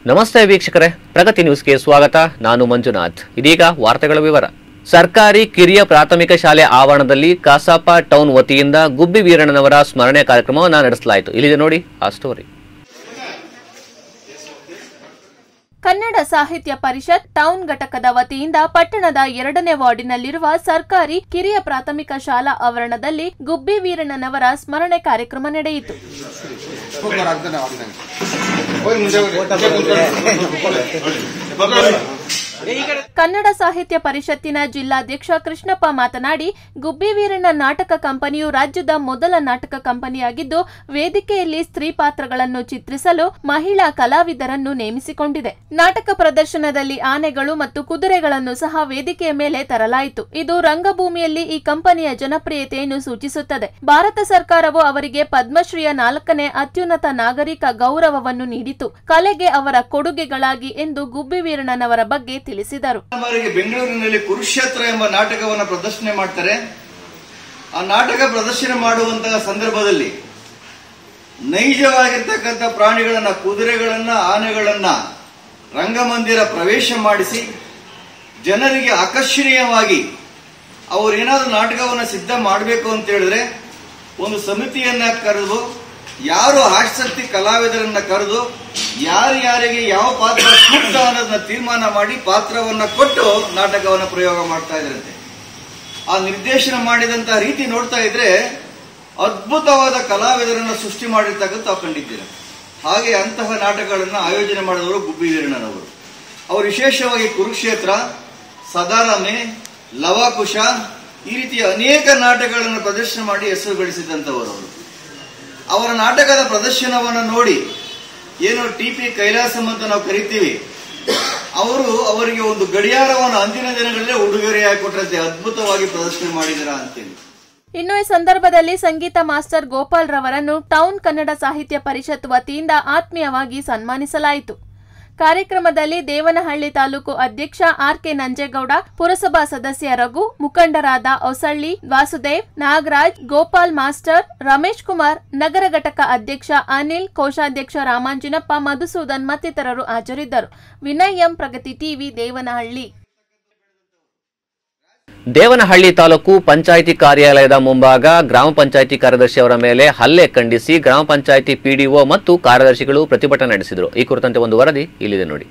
ನಮಸ್ತೆ ವೀಕ್ಷಕರೇ ಪ್ರಗತಿ ನ್ಯೂಸ್ಗೆ ಸ್ವಾಗತ ನಾನು ಮಂಜುನಾಥ್ ಇದೀಗ ವಾರ್ತೆಗಳ ವಿವರ ಸರ್ಕಾರಿ ಕಿರಿಯ ಪ್ರಾಥಮಿಕ ಶಾಲೆ ಆವರಣದಲ್ಲಿ ಕಸಾಪ ಟೌನ್ ವತಿಯಿಂದ ಗುಬ್ಬಿ ವೀರಣ್ಣನವರ ಸ್ಮರಣೆ ಕಾರ್ಯಕ್ರಮವನ್ನು ನಡೆಸಲಾಯಿತು ಇಲ್ಲಿದೆ ನೋಡಿ ಆ ಸ್ಟೋರಿ ಕನ್ನಡ ಸಾಹಿತ್ಯ ಪರಿಷತ್ ಟೌನ್ ಘಟಕದ ವತಿಯಿಂದ ಪಟ್ಟಣದ ಎರಡನೇ ವಾರ್ಡಿನಲ್ಲಿರುವ ಸರ್ಕಾರಿ ಕಿರಿಯ ಪ್ರಾಥಮಿಕ ಶಾಲಾ ಆವರಣದಲ್ಲಿ ಗುಬ್ಬಿ ವೀರಣ್ಣನವರ ಸ್ಮರಣೆ ಕಾರ್ಯಕ್ರಮ ನಡೆಯಿತು ಸೂಪರ್ ಆಗ್ತಾನೆ ಆಗ್ತಾನೆ ಹೋಗಿ ಮುಂದೆ ಹೋಗಿ ಕನ್ನಡ ಸಾಹಿತ್ಯ ಪರಿಷತ್ತಿನ ಜಿಲ್ಲಾಧ್ಯಕ್ಷ ಕೃಷ್ಣಪ್ಪ ಮಾತನಾಡಿ ಗುಬ್ಬಿ ವೀರಣ್ಣ ನಾಟಕ ಕಂಪನಿಯು ರಾಜ್ಯದ ಮೊದಲ ನಾಟಕ ಕಂಪನಿಯಾಗಿದ್ದು ವೇದಿಕೆಯಲ್ಲಿ ಸ್ತ್ರೀ ಪಾತ್ರಗಳನ್ನು ಚಿತ್ರಿಸಲು ಮಹಿಳಾ ಕಲಾವಿದರನ್ನು ನೇಮಿಸಿಕೊಂಡಿದೆ ನಾಟಕ ಪ್ರದರ್ಶನದಲ್ಲಿ ಆನೆಗಳು ಮತ್ತು ಕುದುರೆಗಳನ್ನು ಸಹ ವೇದಿಕೆಯ ಮೇಲೆ ತರಲಾಯಿತು ಇದು ರಂಗಭೂಮಿಯಲ್ಲಿ ಈ ಕಂಪನಿಯ ಜನಪ್ರಿಯತೆಯನ್ನು ಸೂಚಿಸುತ್ತದೆ ಭಾರತ ಸರ್ಕಾರವು ಅವರಿಗೆ ಪದ್ಮಶ್ರೀಯ ನಾಲ್ಕನೇ ಅತ್ಯುನ್ನತ ನಾಗರಿಕ ಗೌರವವನ್ನು ನೀಡಿತು ಕಲೆಗೆ ಅವರ ಕೊಡುಗೆಗಳಾಗಿ ಎಂದು ಗುಬ್ಬಿ ವೀರಣ್ಣನವರ ಬಗ್ಗೆ ತಿಳಿಸಿದರು ಬಾರಿಗೆ ಬೆಂಗಳೂರಿನಲ್ಲಿ ಕುರುಕ್ಷೇತ್ರ ಎಂಬ ನಾಟಕವನ್ನು ಪ್ರದರ್ಶನ ಮಾಡ್ತಾರೆ ಆ ನಾಟಕ ಪ್ರದರ್ಶನ ಮಾಡುವಂತಹ ಸಂದರ್ಭದಲ್ಲಿ ನೈಜವಾಗಿರ್ತಕ್ಕಂಥ ಪ್ರಾಣಿಗಳನ್ನ ಕುದುರೆಗಳನ್ನ ಆನೆಗಳನ್ನ ರಂಗಮಂದಿರ ಪ್ರವೇಶ ಮಾಡಿಸಿ ಜನರಿಗೆ ಆಕರ್ಷಣೀಯವಾಗಿ ಅವರು ಏನಾದರೂ ನಾಟಕವನ್ನು ಸಿದ್ಧ ಮಾಡಬೇಕು ಅಂತ ಹೇಳಿದ್ರೆ ಒಂದು ಸಮಿತಿಯನ್ನ ಕರೆದು ಯಾರು ಆಸಕ್ತಿ ಕಲಾವಿದರನ್ನ ಕರೆದು ಯಾರು ಯಾರಿಗೆ ಯಾವ ಪಾತ್ರ ಸೂಕ್ತ ಅನ್ನೋದನ್ನ ತೀರ್ಮಾನ ಮಾಡಿ ಪಾತ್ರವನ್ನ ಕೊಟ್ಟು ನಾಟಕವನ್ನ ಪ್ರಯೋಗ ಮಾಡ್ತಾ ಇದ್ರಂತೆ ಆ ನಿರ್ದೇಶನ ಮಾಡಿದಂತಹ ರೀತಿ ನೋಡ್ತಾ ಇದ್ರೆ ಅದ್ಭುತವಾದ ಕಲಾವಿದರನ್ನ ಸೃಷ್ಟಿ ಮಾಡಿರ್ತಕ್ಕಂಥ ತಾವು ಕಂಡಿದ್ದೀರ ಹಾಗೆ ಅಂತಹ ನಾಟಕಗಳನ್ನ ಆಯೋಜನೆ ಮಾಡಿದವರು ಗುಬ್ಬಿ ವೀರಣ್ಣನವರು ಅವರು ವಿಶೇಷವಾಗಿ ಕುರುಕ್ಷೇತ್ರ ಸದಾರಾಮೆ ಲವಾಕುಶ ಈ ರೀತಿಯ ಅನೇಕ ನಾಟಕಗಳನ್ನು ಪ್ರದರ್ಶನ ಮಾಡಿ ಹೆಸರು ಗಳಿಸಿದಂತವರು ಅವರು ಅವರ ನಾಟಕದ ಪ್ರದರ್ಶನವನ್ನು ನೋಡಿ ಏನು ಟಿ ಪಿ ಕೈಲಾಸಂ ಅಂತ ನಾವು ಕರಿತೀವಿ ಅವರು ಅವರಿಗೆ ಒಂದು ಗಡಿಯಾರವನ್ನು ಅಂದಿನ ದಿನಗಳಲ್ಲೇ ಉಡುಗೊರೆಯಾಗಿ ಕೊಟ್ಟರಂತೆ ಅದ್ಭುತವಾಗಿ ಪ್ರದರ್ಶನ ಮಾಡಿದಿರಾ ಅಂತೇಳಿ ಇನ್ನು ಈ ಸಂದರ್ಭದಲ್ಲಿ ಸಂಗೀತ ಮಾಸ್ಟರ್ ಗೋಪಾಲ್ ರವರನ್ನು ಟೌನ್ ಕನ್ನಡ ಸಾಹಿತ್ಯ ಪರಿಷತ್ ವತಿಯಿಂದ ಆತ್ಮೀಯವಾಗಿ ಸನ್ಮಾನಿಸಲಾಯಿತು ಕಾರ್ಯಕ್ರಮದಲ್ಲಿ ದೇವನಹಳ್ಳಿ ತಾಲೂಕು ಅಧ್ಯಕ್ಷ ಆರ್ ಕೆ ನಂಜೇಗೌಡ ಪುರಸಭಾ ಸದಸ್ಯ ರಘು ಮುಖಂಡರಾದ ಹೊಸಳ್ಳಿ ವಾಸುದೇವ್ ನಾಗರಾಜ್ ಗೋಪಾಲ್ ಮಾಸ್ಟರ್ ರಮೇಶ್ ಕುಮಾರ್ ನಗರ ಘಟಕ ಅಧ್ಯಕ್ಷ ಅನಿಲ್ ಕೋಶಾಧ್ಯಕ್ಷ ರಾಮಾಂಜಿನಪ್ಪ ಮಧುಸೂದನ್ ಮತ್ತಿತರರು ಹಾಜರಿದ್ದರು ವಿನಯ್ ಎಂ ಪ್ರಗತಿ ಟಿವಿ ದೇವನಹಳ್ಳಿ ದೇವನಹಳ್ಳಿ ತಾಲೂಕು ಪಂಚಾಯಿತಿ ಕಾರ್ಯಾಲಯದ ಮುಂಭಾಗ ಗ್ರಾಮ ಪಂಚಾಯಿತಿ ಕಾರ್ಯದರ್ಶಿ ಅವರ ಮೇಲೆ ಹಲ್ಲೆ ಖಂಡಿಸಿ ಗ್ರಾಮ ಪಂಚಾಯಿತಿ ಪಿಡಿಒ ಮತ್ತು ಕಾರ್ಯದರ್ಶಿಗಳು ಪ್ರತಿಭಟನೆ ನಡೆಸಿದರು ಈ ಕುರಿತಂತೆ ಒಂದು ವರದಿ ಇಲ್ಲಿದೆ ನೋಡಿ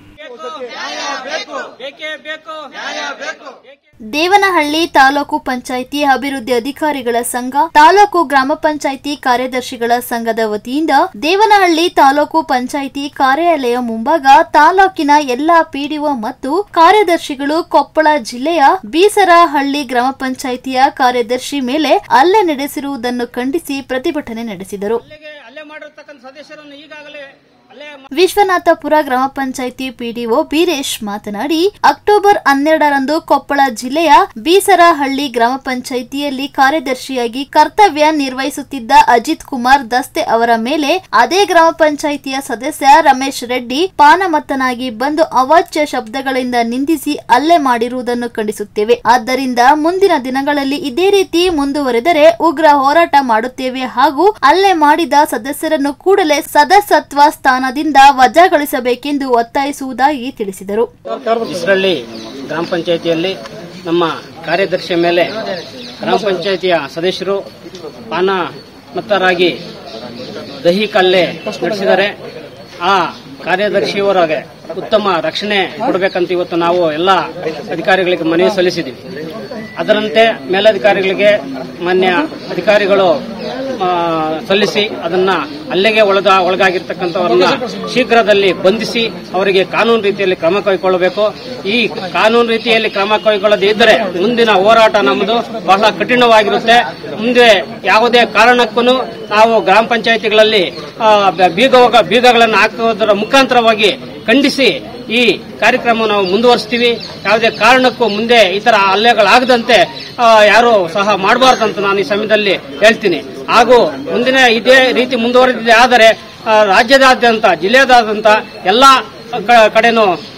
ದೇವನಹಳ್ಳಿ ತಾಲೂಕು ಪಂಚಾಯಿತಿ ಅಭಿವೃದ್ಧಿ ಅಧಿಕಾರಿಗಳ ಸಂಘ ತಾಲೂಕು ಗ್ರಾಮ ಪಂಚಾಯಿತಿ ಕಾರ್ಯದರ್ಶಿಗಳ ಸಂಘದ ವತಿಯಿಂದ ದೇವನಹಳ್ಳಿ ತಾಲೂಕು ಪಂಚಾಯಿತಿ ಕಾರ್ಯಾಲಯ ಮುಂಭಾಗ ತಾಲೂಕಿನ ಎಲ್ಲಾ ಪಿಡಿಒ ಮತ್ತು ಕಾರ್ಯದರ್ಶಿಗಳು ಕೊಪ್ಪಳ ಜಿಲ್ಲೆಯ ಬೀಸರಹಳ್ಳಿ ಗ್ರಾಮ ಪಂಚಾಯಿತಿಯ ಕಾರ್ಯದರ್ಶಿ ಮೇಲೆ ಹಲ್ಲೆ ನಡೆಸಿರುವುದನ್ನು ಖಂಡಿಸಿ ಪ್ರತಿಭಟನೆ ನಡೆಸಿದರು ಅಲ್ಲಿಗೆ ಅಲ್ಲೇ ಮಾಡಿರ್ತಕ್ಕಂಥ ಸದಸ್ಯರನ್ನು ಈಗಾಗಲೇ ಅಲ್ಲೇ ವಿಶ್ವನಾಥಪುರ ಗ್ರಾಮ ಪಂಚಾಯಿತಿ ಪಿಡಿಒ ಬೀರೇಶ್ ಮಾತನಾಡಿ ಅಕ್ಟೋಬರ್ ಹನ್ನೆರಡರಂದು ಕೊಪ್ಪಳ ಜಿಲ್ಲೆಯ ಬೀಸರಹಳ್ಳಿ ಗ್ರಾಮ ಪಂಚಾಯಿತಿಯಲ್ಲಿ ಕಾರ್ಯದರ್ಶಿಯಾಗಿ ಕರ್ತವ್ಯ ನಿರ್ವಹಿಸುತ್ತಿದ್ದ ಅಜಿತ್ ಕುಮಾರ್ ದಸ್ತೆ ಅವರ ಮೇಲೆ ಅದೇ ಗ್ರಾಮ ಪಂಚಾಯಿತಿಯ ಸದಸ್ಯ ರಮೇಶ್ ರೆಡ್ಡಿ ಪಾನಮತ್ತನಾಗಿ ಬಂದು ಅವಾಚ್ಯ ಶಬ್ದಗಳಿಂದ ನಿಂದಿಸಿ ಹಲ್ಲೆ ಮಾಡಿರುವುದನ್ನು ಖಂಡಿಸುತ್ತೇವೆ ಆದ್ದರಿಂದ ಮುಂದಿನ ದಿನಗಳಲ್ಲಿ ಇದೇ ರೀತಿ ಮುಂದುವರೆದರೆ ಉಗ್ರ ಹೋರಾಟ ಮಾಡುತ್ತೇವೆ ಹಾಗೂ ಹಲ್ಲೆ ಮಾಡಿದ ಸದಸ್ಯರನ್ನು ಕೂಡಲೇ ಸದಸ್ಯತ್ವ ಸ್ಥಾನದಿಂದ ವಜಾಗೊಳಿಸಬೇಕೆಂದು ಒತ್ತಾಯಿಸುವುದಾಗಿ ತಿಳಿಸಿದರು ಇಸ್ರಳ್ಳಿ ಗ್ರಾಮ ಪಂಚಾಯಿತಿಯಲ್ಲಿ ನಮ್ಮ ಕಾರ್ಯದರ್ಶಿಯ ಮೇಲೆ ಗ್ರಾಮ ಪಂಚಾಯಿತಿಯ ಸದಸ್ಯರು ಪಾನ ಮತ್ತರಾಗಿ ದೈಹಿಕ ಹಲ್ಲೆ ನಡೆಸಿದ್ದಾರೆ ಆ ಕಾರ್ಯದರ್ಶಿಯವರಿಗೆ ಉತ್ತಮ ರಕ್ಷಣೆ ಕೊಡಬೇಕಂತ ಇವತ್ತು ನಾವು ಎಲ್ಲ ಅಧಿಕಾರಿಗಳಿಗೆ ಮನವಿ ಸಲ್ಲಿಸಿದ್ದೀವಿ ಅದರಂತೆ ಮೇಲಧಿಕಾರಿಗಳಿಗೆ ಮಾನ್ಯ ಅಧಿಕಾರಿಗಳು ಆ, ಸಲ್ಲಿಸಿ ಅದನ್ನ ಅಲ್ಲಿಗೆ ಒಳಗ ಒಳಗಾಗಿರ್ತಕ್ಕಂಥವ್ರನ್ನ ಶೀಘ್ರದಲ್ಲಿ ಬಂಧಿಸಿ ಅವರಿಗೆ ಕಾನೂನು ರೀತಿಯಲ್ಲಿ ಕ್ರಮ ಕೈಗೊಳ್ಳಬೇಕು ಈ ಕಾನೂನು ರೀತಿಯಲ್ಲಿ ಕ್ರಮ ಕೈಗೊಳ್ಳದೇ ಇದ್ದರೆ ಮುಂದಿನ ಹೋರಾಟ ನಮ್ಮದು ಬಹಳ ಕಠಿಣವಾಗಿರುತ್ತೆ ಮುಂದೆ ಯಾವುದೇ ಕಾರಣಕ್ಕೂ ನಾವು ಗ್ರಾಮ ಪಂಚಾಯಿತಿಗಳಲ್ಲಿ ಆ, ಬ- ಬೀಗ ಬೀಗಗಳನ್ನು ಹಾಕುವುದರ ಮುಖಾಂತರವಾಗಿ ಖಂಡಿಸಿ ಈ ಕಾರ್ಯಕ್ರಮ ನಾವು ಮುಂದುವರಿಸ್ತೀವಿ ಯಾವುದೇ ಕಾರಣಕ್ಕೂ ಮುಂದೆ ಈ ತರ ಹಲ್ಲೆಗಳಾಗದಂತೆ ಆ, ಯಾರು ಸಹ ಮಾಡಬಾರ್ದಂತ ನಾನು ಈ ಸಮಯದಲ್ಲಿ ಹೇಳ್ತೀನಿ ಹಾಗೂ ಮುಂದಿನ ಇದೇ ರೀತಿ ಮುಂದುವರೆದಿದೆ ಆದರೆ ಆ, ರಾಜ್ಯದಾದ್ಯಂತ ಜಿಲ್ಲೆಯಾದ್ಯಂತ ಎಲ್ಲ ಕ- ಕಡೆನೂ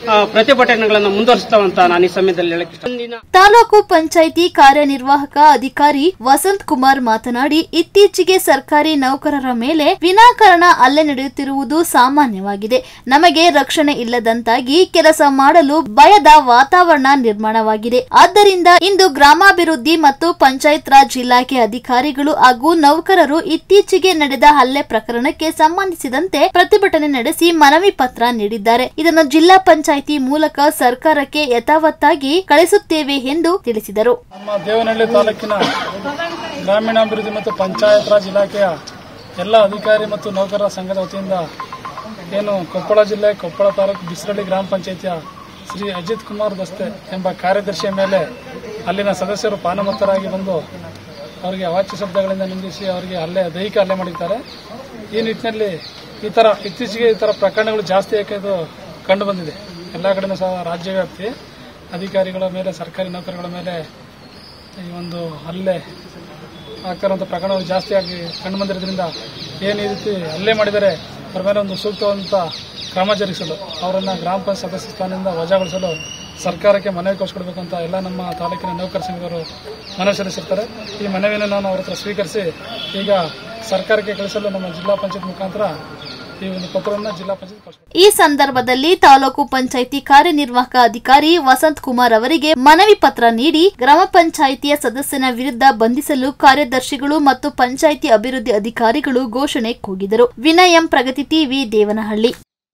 ಆ, ಪ್ರತಿಭಟನೆಗಳನ್ನು ಮುಂದುವರಿಸ್ತಾವಂತ ನಾನು ಈ ಸಮಯದಲ್ಲಿ ಹೇಳಕ್ಕೆ ಇಷ್ಟ ಮುಂದಿನ ತಾಲೂಕು ಪಂಚಾಯಿತಿ ಕಾರ್ಯನಿರ್ವಾಹಕ ಅಧಿಕಾರಿ ವಸಂತ್ ಕುಮಾರ್ ಮಾತನಾಡಿ ಇತ್ತೀಚೆಗೆ ಸರ್ಕಾರಿ ನೌಕರರ ಮೇಲೆ ವಿನಾಕಾರಣ ಹಲ್ಲೆ ನಡೆಯುತ್ತಿರುವುದು ಸಾಮಾನ್ಯವಾಗಿದೆ ನಮಗೆ ರಕ್ಷಣೆ ಇಲ್ಲದಂತಾಗಿ ಕೆಲಸ ಮಾಡಲು ಭಯದ ವಾತಾವರಣ ನಿರ್ಮಾಣವಾಗಿದೆ ಆದ್ದರಿಂದ ಇಂದು ಗ್ರಾಮಾಭಿವೃದ್ಧಿ ಮತ್ತು ಪಂಚಾಯತ್ ರಾಜ್ ಇಲಾಖೆ ಅಧಿಕಾರಿಗಳು ಹಾಗೂ ನೌಕರರು ಇತ್ತೀಚೆಗೆ ನಡೆದ ಹಲ್ಲೆ ಪ್ರಕರಣಕ್ಕೆ ಸಂಬಂಧಿಸಿದಂತೆ ಪ್ರತಿಭಟನೆ ನಡೆಸಿ ಮನವಿ ಪತ್ರ ನೀಡಿದ್ದಾರೆ ಇದನ್ನು ಜಿಲ್ಲಾ ಪಂಚಾಯಿತಿ ಮೂಲಕ ಸರ್ಕಾರಕ್ಕೆ ಯಥಾವತ್ತಾಗಿ ಕಳಿಸುತ್ತೇವೆ ಎಂದು ತಿಳಿಸಿದರು ನಮ್ಮ ದೇವನಹಳ್ಳಿ ತಾಲೂಕಿನ ಗ್ರಾಮೀಣಾಭಿವೃದ್ಧಿ ಮತ್ತು ಪಂಚಾಯತ್ ರಾಜ್ ಇಲಾಖೆಯ ಎಲ್ಲ ಅಧಿಕಾರಿ ಮತ್ತು ನೌಕರರ ಸಂಘದ ವತಿಯಿಂದ ಏನು ಕೊಪ್ಪಳ ಜಿಲ್ಲೆ ಕೊಪ್ಪಳ ತಾಲೂಕು ಬಿಸರಳ್ಳಿ ಗ್ರಾಮ ಪಂಚಾಯಿತಿಯ ಶ್ರೀ ಅಜಿತ್ ಕುಮಾರ್ ದಸ್ತೆ ಎಂಬ ಕಾರ್ಯದರ್ಶಿಯ ಮೇಲೆ ಅಲ್ಲಿನ ಸದಸ್ಯರು ಪಾನಮತ್ತರಾಗಿ ಬಂದು ಅವರಿಗೆ ಅವಾಚ್ಯ ಶಬ್ದಗಳಿಂದ ನಿಂದಿಸಿ ಅವರಿಗೆ ಹಲ್ಲೆ ದೈಹಿಕ ಹಲ್ಲೆ ಮಾಡಿದ್ದಾರೆ ಈ ನಿಟ್ಟಿನಲ್ಲಿ ಈ ಥರ ಇತ್ತೀಚೆಗೆ ಈ ಥರ ಪ್ರಕರಣಗಳು ಜಾಸ್ತಿ ಯಾಕೆ ಇದು ಕಂಡು ಬಂದಿದೆ ಎಲ್ಲ ಕಡೆನೂ ಸಹ ರಾಜ್ಯವ್ಯಾಪ್ತಿ ಅಧಿಕಾರಿಗಳ ಮೇಲೆ ಸರ್ಕಾರಿ ನೌಕರಗಳ ಮೇಲೆ ಈ ಒಂದು ಹಲ್ಲೆ ಆಗ್ತಿರುವಂಥ ಪ್ರಕರಣಗಳು ಜಾಸ್ತಿಯಾಗಿ ಕಂಡುಬಂದಿರೋದ್ರಿಂದ ಏನು ಈ ರೀತಿ ಹಲ್ಲೆ ಮಾಡಿದರೆ ಅವರ ಮೇಲೆ ಒಂದು ಸೂಕ್ತವಾದಂಥ ಕ್ರಮ ಜರುಗಿಸಲು ಅವರನ್ನು ಗ್ರಾಮ ಪಂಚಾಯತ್ ಸದಸ್ಯ ಸ್ಥಾನದಿಂದ ವಜಾಗೊಳಿಸಲು ಸರ್ಕಾರಕ್ಕೆ ಮನವಿ ಕಳಿಸ್ಕೊಡ್ಬೇಕು ಅಂತ ಎಲ್ಲ ನಮ್ಮ ತಾಲೂಕಿನ ನೌಕರ ಸಂಘದವರು ಮನವಿ ಸಲ್ಲಿಸಿರ್ತಾರೆ ಈ ಮನವಿಯನ್ನು ನಾನು ಅವ್ರ ಹತ್ರ ಸ್ವೀಕರಿಸಿ ಈಗ ಸರ್ಕಾರಕ್ಕೆ ಕಳಿಸಲು ನಮ್ಮ ಜಿಲ್ಲಾ ಪಂಚಾಯತ್ ಮುಖಾಂತರ ಈ ಒಂದು ಪತ್ರವನ್ನು ಜಿಲ್ಲಾ ಪಂಚಾಯತ್ ಕಳಿಸ್ಕೊಡ್ತಾರೆ ಈ ಸಂದರ್ಭದಲ್ಲಿ ತಾಲೂಕು ಪಂಚಾಯಿತಿ ಕಾರ್ಯನಿರ್ವಾಹಕ ಅಧಿಕಾರಿ ವಸಂತ್ ಕುಮಾರ್ ಅವರಿಗೆ ಮನವಿ ಪತ್ರ ನೀಡಿ ಗ್ರಾಮ ಪಂಚಾಯಿತಿಯ ಸದಸ್ಯನ ವಿರುದ್ಧ ಬಂಧಿಸಲು ಕಾರ್ಯದರ್ಶಿಗಳು ಮತ್ತು ಪಂಚಾಯಿತಿ ಅಭಿವೃದ್ಧಿ ಅಧಿಕಾರಿಗಳು ಘೋಷಣೆ ಕೂಗಿದರು ವಿನಯ್ ಎಂ ಪ್ರಗತಿ ಟಿವಿ ದೇವನಹಳ್ಳಿ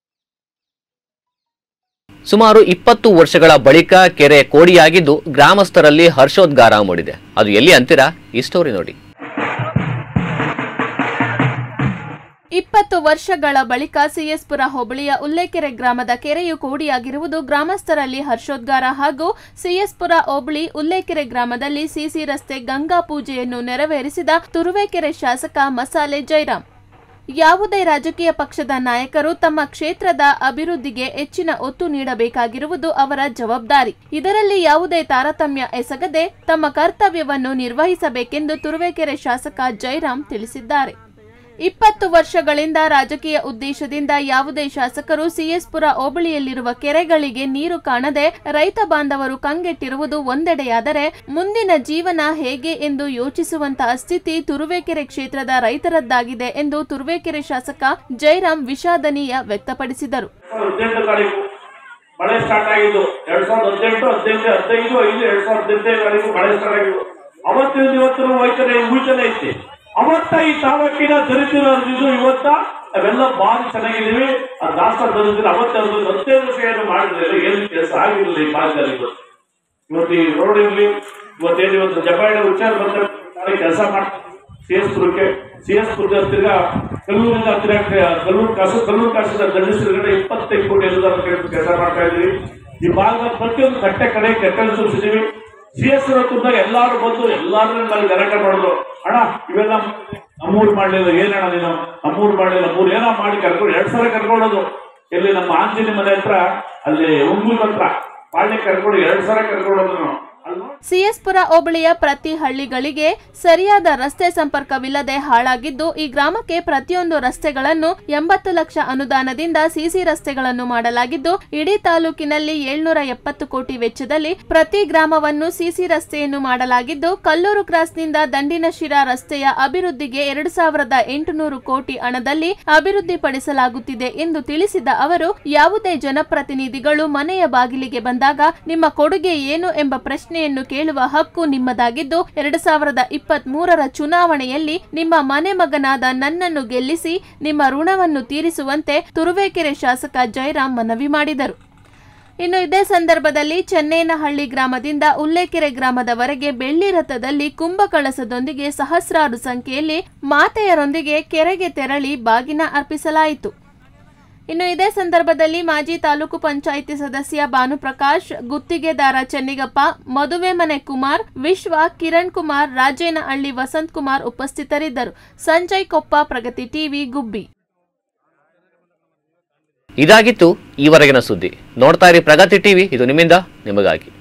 ಸುಮಾರು ಇಪ್ಪತ್ತು ವರ್ಷಗಳ ಬಳಿಕ ಕೆರೆ ಕೋಡಿಯಾಗಿದ್ದು ಗ್ರಾಮಸ್ಥರಲ್ಲಿ ಹರ್ಷೋದ್ಗಾರ ಮೂಡಿದೆ ಅದು ಎಲ್ಲಿ ಅಂತೀರಾ ಈ ಸ್ಟೋರಿ ನೋಡಿ ಇಪ್ಪತ್ತು ವರ್ಷಗಳ ಬಳಿಕ ಸಿಎಸ್ಪುರ ಹೋಬಳಿಯ ಉಲ್ಲೇಕೆರೆ ಗ್ರಾಮದ ಕೆರೆಯು ಕೋಡಿಯಾಗಿರುವುದು ಗ್ರಾಮಸ್ಥರಲ್ಲಿ ಹರ್ಷೋದ್ಗಾರ ಹಾಗೂ ಸಿಎಸ್ಪುರ ಹೋಬಳಿ ಉಲ್ಲೇಕೆರೆ ಗ್ರಾಮದಲ್ಲಿ ಸಿಸಿ ರಸ್ತೆ ಗಂಗಾ ಪೂಜೆಯನ್ನು ನೆರವೇರಿಸಿದ ತುರುವೇಕೆರೆ ಶಾಸಕ ಮಸಾಲೆ ಜೈರಾಮ್ ಯಾವುದೇ ರಾಜಕೀಯ ಪಕ್ಷದ ನಾಯಕರು ತಮ್ಮ ಕ್ಷೇತ್ರದ ಅಭಿವೃದ್ಧಿಗೆ ಹೆಚ್ಚಿನ ಒತ್ತು ನೀಡಬೇಕಾಗಿರುವುದು ಅವರ ಜವಾಬ್ದಾರಿ ಇದರಲ್ಲಿ ಯಾವುದೇ ತಾರತಮ್ಯ ಎಸಗದೆ ತಮ್ಮ ಕರ್ತವ್ಯವನ್ನು ನಿರ್ವಹಿಸಬೇಕೆಂದು ತುರುವೇಕೆರೆ ಶಾಸಕ ಜೈರಾಮ್ ತಿಳಿಸಿದ್ದಾರೆ ಇಪ್ಪತ್ತು ವರ್ಷಗಳಿಂದ ರಾಜಕೀಯ ಉದ್ದೇಶದಿಂದ ಯಾವುದೇ ಶಾಸಕರು ಸಿಎಸ್ಪುರ ಹೋಬಳಿಯಲ್ಲಿರುವ ಕೆರೆಗಳಿಗೆ ನೀರು ಕಾಣದೆ ರೈತ ಬಾಂಧವರು ಕಂಗೆಟ್ಟಿರುವುದು ಒಂದೆಡೆಯಾದರೆ ಮುಂದಿನ ಜೀವನ ಹೇಗೆ ಎಂದು ಯೋಚಿಸುವಂತಹ ಸ್ಥಿತಿ ತುರುವೇಕೆರೆ ಕ್ಷೇತ್ರದ ರೈತರದ್ದಾಗಿದೆ ಎಂದು ತುರುವೇಕೆರೆ ಶಾಸಕ ಜೈರಾಮ್ ವಿಷಾದನೀಯ ವ್ಯಕ್ತಪಡಿಸಿದರು ಹದಿನೆಂಟು ತಾರೀಕು ಮಳೆ ಸ್ಟಾರ್ಟ್ ಆಗಿದ್ದು ಎರಡ್ ಸಾವಿರದ ಹದಿನೆಂಟು ಹದಿನೆಂಟು ಹದಿನೈದು ಐದು ಎರಡ್ ಸಾವಿರದ ಹದಿನೆಂಟನೇ ತಾರೀಕು ಮಳೆ ಸ್ಟಾರ್ಟ್ ಆಗಿದ್ದು ಅವತ್ತಿನ ಇವತ್ತು ಹೋಯ್ತಾನೆ ಊಚನೆ ಐತಿ ಅವತ್ತ ಈ ತಾಲೂಕಿನ ದರಿದ್ರರಿದ್ದು ಇವತ್ತ ಅವೆಲ್ಲ ಬಾರಿ ಚೆನ್ನಾಗಿದ್ದೀವಿ ಆ ದಾಸ ದರಿದ್ರ ಅವತ್ತೇ ಒಂದು ಹದಿನೈದು ಸೇವೆ ಮಾಡಿದ್ರೆ ಏನು ಕೆಲಸ ಆಗಿರಲಿಲ್ಲ ಈ ಭಾಗದಲ್ಲಿ ಇವತ್ತು ಇವತ್ತು ಈ ರೋಡ್ ಇರ್ಲಿ ಇವತ್ತೇನು ಇವತ್ತು ಜಪಾಯಿನ ವಿಚಾರ ಬಂದ ಕೆಲಸ ಮಾಡ್ತಾರೆ ಸಿ ಎಸ್ ಪುರಕ್ಕೆ ಸಿ ಎಸ್ ಪುರದ ತಿರ್ಗಾ ಕಲ್ಲೂರಿಂದ ಹತ್ತಿರ ಕಲ್ಲೂರು ಕಾಸು ಕಲ್ಲೂರು ಕಾಸಿನ ದಂಡಿಸಿದ್ರೆ ಇಪ್ಪತ್ತೈದು ಕೋಟಿ ಎಲ್ಲದರ ಕೆಲಸ ಮಾಡ್ತಾ ಇದೀವಿ ಈ ಭಾಗದ ಪ್ರತಿಯೊಂದು ಕಟ್ಟೆ ಕಡೆ ಕೆಟ್ಟ ಸೂಚಿಸಿದೀವಿ ಸಿ ಎಸ್ ಪುರ ಎಲ್ಲಾರು ಬಂದು ಎಲ್ಲಾರು ನಮ್ಮಲ್ಲಿ ಗಲಾಟೆ ಮಾಡಿದ್ರು ಅಣ್ಣ ಇವೆಲ್ಲ ನಮ್ಮೂರು ಮಾಡ್ಲಿಲ್ಲ ಏನಣ್ಣ ನೀನು ನಮ್ಮೂರು ಮಾಡ್ಲಿಲ್ಲ ನಮ್ಮೂರು ಏನೋ ಮಾಡಿ ಕರ್ಕೊಂಡು ಎರಡ್ ಸಲ ಕರ್ಕೊಳ್ಳೋದು ಎಲ್ಲಿ ನಮ್ಮ ಆಂಜನೇಯ ಮನೆ ಹತ್ರ ಅಲ್ಲಿ ಉಂಗುಲ್ ಹತ್ರ ಪಾಳ್ಯ ಕರ್ಕೊಂಡು ಎರಡ್ ಸಲ ಕರ್ಕೊಳ್ಳೋದು ನಾವು ಅಲ್ಲಿ ನೋಡಿ ಸಿಎಸ್ಪುರ ಹೋಬಳಿಯ ಪ್ರತಿ ಹಳ್ಳಿಗಳಿಗೆ ಸರಿಯಾದ ರಸ್ತೆ ಸಂಪರ್ಕವಿಲ್ಲದೆ ಹಾಳಾಗಿದ್ದು ಈ ಗ್ರಾಮಕ್ಕೆ ಪ್ರತಿಯೊಂದು ರಸ್ತೆಗಳನ್ನು ಎಂಬತ್ತು ಲಕ್ಷ ಅನುದಾನದಿಂದ ಸಿಸಿ ರಸ್ತೆಗಳನ್ನು ಮಾಡಲಾಗಿದ್ದು ಇಡೀ ತಾಲೂಕಿನಲ್ಲಿ ಏಳ್ನೂರ ಎಪ್ಪತ್ತು ಕೋಟಿ ವೆಚ್ಚದಲ್ಲಿ ಪ್ರತಿ ಗ್ರಾಮವನ್ನು ಸಿಸಿ ರಸ್ತೆಯನ್ನು ಮಾಡಲಾಗಿದ್ದು ಕಲ್ಲೂರು ಕ್ರಾಸ್ನಿಂದ ದಂಡಿನಶಿರಾ ರಸ್ತೆಯ ಅಭಿವೃದ್ಧಿಗೆ ಎರಡು ಸಾವಿರದ ಎಂಟುನೂರು ಕೋಟಿ ಹಣದಲ್ಲಿ ಅಭಿವೃದ್ಧಿಪಡಿಸಲಾಗುತ್ತಿದೆ ಎಂದು ತಿಳಿಸಿದ ಅವರು ಯಾವುದೇ ಜನಪ್ರತಿನಿಧಿಗಳು ಮನೆಯ ಬಾಗಿಲಿಗೆ ಬಂದಾಗ ನಿಮ್ಮ ಕೊಡುಗೆ ಏನು ಎಂಬ ಪ್ರಶ್ನೆಯನ್ನು ಕೇಳುವ ಹಕ್ಕು ನಿಮ್ಮದಾಗಿದ್ದು ಎರಡು ಸಾವಿರದ ಇಪ್ಪತ್ತ್ ಮೂರರ ಚುನಾವಣೆಯಲ್ಲಿ ನಿಮ್ಮ ಮನೆ ಮಗನಾದ ನನ್ನನ್ನು ಗೆಲ್ಲಿಸಿ ನಿಮ್ಮ ಋಣವನ್ನು ತೀರಿಸುವಂತೆ ತುರುವೇಕೆರೆ ಶಾಸಕ ಜಯರಾಮ್ ಮನವಿ ಮಾಡಿದರು ಇನ್ನು ಇದೇ ಸಂದರ್ಭದಲ್ಲಿ ಚೆನ್ನೇನಹಳ್ಳಿ ಗ್ರಾಮದಿಂದ ಉಲ್ಲೇಕೆರೆ ಗ್ರಾಮದವರೆಗೆ ಬೆಳ್ಳಿ ರಥದಲ್ಲಿ ಕುಂಭಕಳಸದೊಂದಿಗೆ ಸಹಸ್ರಾರು ಸಂಖ್ಯೆಯಲ್ಲಿ ಮಾತೆಯರೊಂದಿಗೆ ಕೆರೆಗೆ ತೆರಳಿ ಬಾಗಿನ ಅರ್ಪಿಸಲಾಯಿತು ಇನ್ನು ಇದೇ ಸಂದರ್ಭದಲ್ಲಿ ಮಾಜಿ ತಾಲೂಕು ಪಂಚಾಯಿತಿ ಸದಸ್ಯ ಭಾನುಪ್ರಕಾಶ್ ಗುತ್ತಿಗೆದಾರ ಚೆನ್ನಿಗಪ್ಪ ಮದುವೆ ಮನೆ ಕುಮಾರ್ ವಿಶ್ವ ಕಿರಣ್ ಕುಮಾರ್ ರಾಜೇನಹಳ್ಳಿ ವಸಂತ್ ಕುಮಾರ್ ಉಪಸ್ಥಿತರಿದ್ದರು ಸಂಜಯ್ ಕೊಪ್ಪ ಪ್ರಗತಿ ಟಿವಿ ಗುಬ್ಬಿ ಇದಾಗಿತ್ತು ಈವರೆಗಿನ ಸುದ್ದಿ ನೋಡ್ತಾ ಇರಿ ಪ್ರಗತಿ ಟಿವಿ ಇದು ನಿಮ್ಮಿಂದ ನಿಮಗಾಗಿ